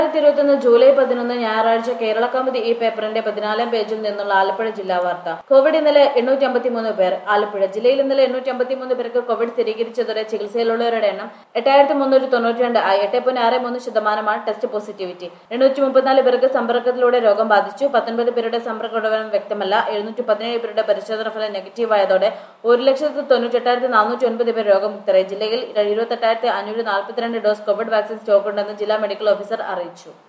രണ്ടായിരത്തി ഇരുപത്തൊന്ന് ജൂലൈ പതിനൊന്ന് ഞായറാഴ്ച കേരള കൗമുദി ഈ പേപ്പറിന്റെ പതിനാലാം പേജിൽ നിന്നുള്ള ആലപ്പുഴ ജില്ലാ വാർത്ത കോവിഡ് ഇന്നലെ എണ്ണൂറ്റി അമ്പത്തിമൂന്ന് പേർ ആലപ്പുഴ ജില്ലയിൽ ഇന്നലെ എണ്ണൂറ്റി അമ്പത്തിമൂന്ന് പേർക്ക് കോവിഡ് സ്ഥിരീകരിച്ചതോടെ ചികിത്സയിലുള്ളവരുടെ എണ്ണം എട്ടായിരത്തി മുന്നൂറ്റി തൊണ്ണൂറ്റി രണ്ട് ആയി എട്ട് പോയിന്റ് ആറ് മൂന്ന് ശതമാനമാണ് ടെസ്റ്റ് പോസിറ്റിവിറ്റി എണ്ണൂറ്റി മുപ്പത്തിനാല് പേർക്ക് സമ്പർക്കത്തിലൂടെ രോഗം ബാധിച്ചു പത്തൊൻപത് പേരുടെ സമ്പർക്ക ഉടമനം വ്യക്തമല്ല എഴുന്നൂറ്റി പതിനേഴ് പേരുടെ പരിശോധന ഫലം നെഗറ്റീവ് ആയതോടെ ഒരു ലക്ഷത്തി തൊണ്ണൂറ്റി എട്ടായിരത്തി നാനൂറ്റി ഒൻപത് പേർ രോഗമുക്തരായി ജില്ലയിൽ ഇരുപത്തെട്ടായിരത്തി അഞ്ഞൂറ്റി നാൽപ്പത്തിരണ്ട് ഡോസ് കോവിഡ് വാക്സിൻ സ്റ്റോക്കുണ്ടെന്ന് ജില്ലാ മെഡിക്കൽ ഓഫീസർ അറിയിച്ചു